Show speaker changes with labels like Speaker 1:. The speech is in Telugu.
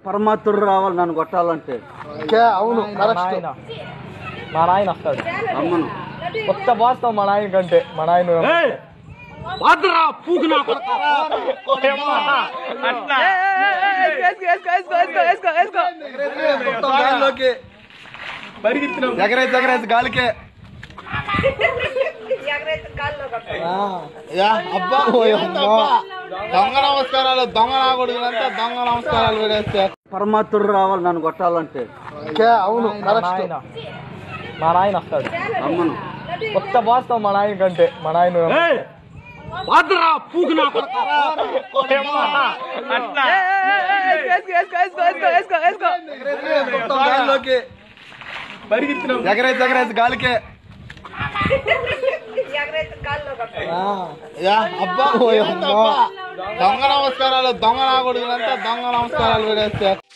Speaker 1: పరమాత్ముడు రావాలి నన్ను కొట్టాలంటే
Speaker 2: అవును
Speaker 3: మా నాయన మా నాయన వస్తాడు
Speaker 1: అమ్మను
Speaker 3: కొత్త బాస్తాం మా నాయన కంటే మా నాయన
Speaker 1: వద్దురా పూకు నా కొడక.
Speaker 2: గాలిలోకి ఎగరేసి ఎగరేసి గాలికే యా, అబ్బా ఏంటబ్బా? దొంగ నమస్కారాలు దొంగ నాగొడుగులంతా దొంగ నమస్కారాలు వేస్తే
Speaker 1: పరమాత్ముడు రావాలి నన్ను కొట్టాలంటే
Speaker 2: అవును
Speaker 3: మా నాయన మా నాయన వస్తాడు
Speaker 1: అమ్మను
Speaker 3: కొత్త బాస్తాం మా నాయన కంటే మా నాయన
Speaker 1: వద్దురా పూకు నా కొడక.
Speaker 2: గాలిలోకి ఎగరేసి ఎగరేసి గాలికే యా, అబ్బా ఏంటబ్బా? దొంగ నమస్కారాలు దొంగ నాగొడుగులంతా దొంగ నమస్కారాలు వేస్తే